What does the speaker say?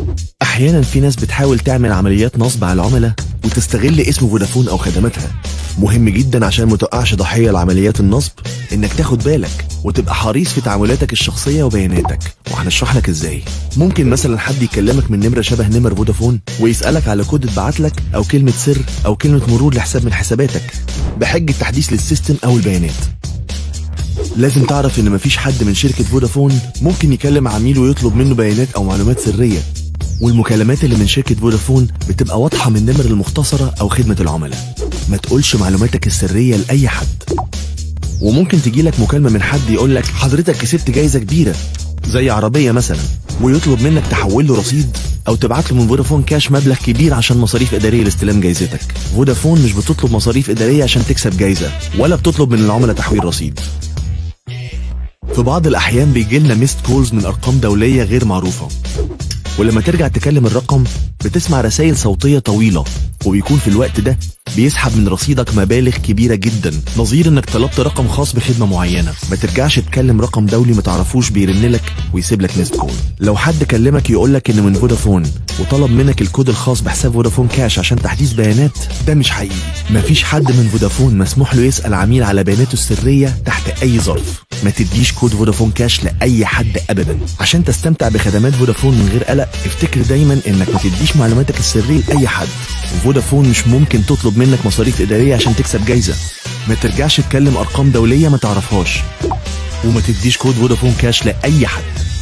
احيانا في ناس بتحاول تعمل عمليات نصب على العملاء وتستغل اسم فودافون او خدماتها مهم جدا عشان ما تقعش ضحيه لعمليات النصب انك تاخد بالك وتبقى حريص في تعاملاتك الشخصيه وبياناتك وهنشرح لك ازاي ممكن مثلا حد يكلمك من نمره شبه نمر فودافون ويسالك على كود اتبعت لك او كلمه سر او كلمه مرور لحساب من حساباتك بحجه تحديث للسيستم او البيانات لازم تعرف ان مفيش حد من شركة فودافون ممكن يكلم عميل ويطلب منه بيانات او معلومات سرية والمكالمات اللي من شركة فودافون بتبقى واضحة من النمر المختصرة او خدمة العملاء ما تقولش معلوماتك السرية لأي حد وممكن تجيلك مكالمة من حد يقول لك حضرتك كسبت جايزة كبيرة زي عربية مثلا ويطلب منك تحول له رصيد او تبعت له من فودافون كاش مبلغ كبير عشان مصاريف اداريه لاستلام جايزتك فودافون مش بتطلب مصاريف اداريه عشان تكسب جايزه ولا بتطلب من العملاء تحويل رصيد في بعض الأحيان بيجي لنا ميست كولز من أرقام دولية غير معروفة ولما ترجع تكلم الرقم بتسمع رسائل صوتية طويلة وبيكون في الوقت ده بيسحب من رصيدك مبالغ كبيرة جدا نظير انك طلبت رقم خاص بخدمة معينة ما ترجعش تكلم رقم دولي ما تعرفوش بيرن لك ويسيب لك ميست كول لو حد كلمك يقول لك انه من فودافون وطلب منك الكود الخاص بحساب فودافون كاش عشان تحديث بيانات ده مش حقيقي مفيش حد من فودافون مسموح له يسأل عميل على بياناته السرية تحت أي ظرف ما تديش كود فودافون كاش لأي حد أبدا عشان تستمتع بخدمات فودافون من غير قلق افتكر دايما انك ما تديش معلوماتك السرية لأي حد وفودافون مش ممكن تطلب منك مصاريف إدارية عشان تكسب جايزة ما ترجعش تكلم أرقام دولية ما تعرفهاش وما تديش كود فودافون كاش لأي حد